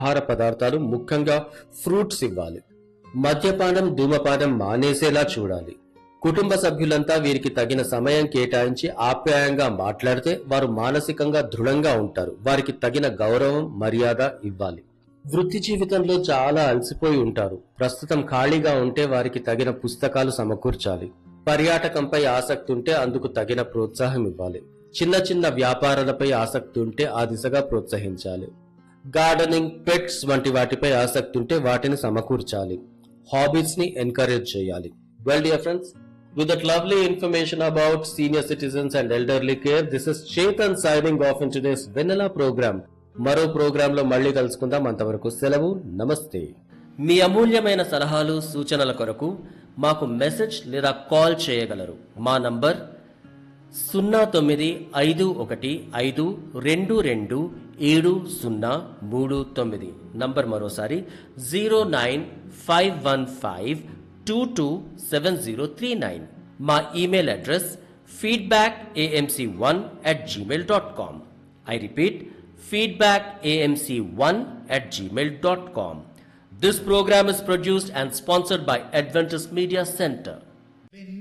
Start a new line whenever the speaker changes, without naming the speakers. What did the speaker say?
ఆహార పదార్థాలు ముఖ్యంగా ఫ్రూట్స్ ఇవ్వాలి మద్యపానం ధూమపానం మానేసేలా చూడాలి కుటుంబ సభ్యులంతా వీరికి తగిన సమయం కేటాయించి ఆప్యాయంగా మాట్లాడితే వారు మానసికంగా దృఢంగా ఉంటారు వారికి తగిన గౌరవం మర్యాద ఇవ్వాలి వృత్తి జీవితంలో చాలా అలసిపోయి ఉంటారు ప్రస్తుతం ఖాళీగా ఉంటే వారికి తగిన పుస్తకాలు సమకూర్చాలి పర్యాటకంపై ఆసక్తి ఉంటే అందుకు తగిన ప్రోత్సాహం ఇవ్వాలి చిన్న చిన్న వ్యాపారాలపై ఆసక్తి ఉంటే ఆ దిశగా ప్రోత్సహించాలి గార్డెనింగ్ పెట్స్ వంటి వాటిపై ఆసక్తి ఉంటే వాటిని సమకూర్చాలి హాబీస్ ని ఎంకరేజ్ చేయాలి well dear friends with that lovely information about senior citizens and elderly care this is Chetan signing off in today's Vennela program మరో ప్రోగ్రామ్ లో మళ్ళీ కలుసుకుందాం అంతవరకు సెలవు నమస్తే
మీ అమూల్యమైన సలహాలు సూచనల కొరకు మాకు మెసేజ్ లేదా కాల్ చేయగలరు మా నంబర్ సున్నా తొమ్మిది ఐదు ఒకటి ఐదు రెండు రెండు ఏడు సున్నా మూడు తొమ్మిది నంబర్ మరోసారి zero nine five one five two two seven zero three nine మా email address feedback AMC one at Gmail dot com I repeat feedback amc1 at gmail.com. This program is produced and sponsored by Adventist Media Center.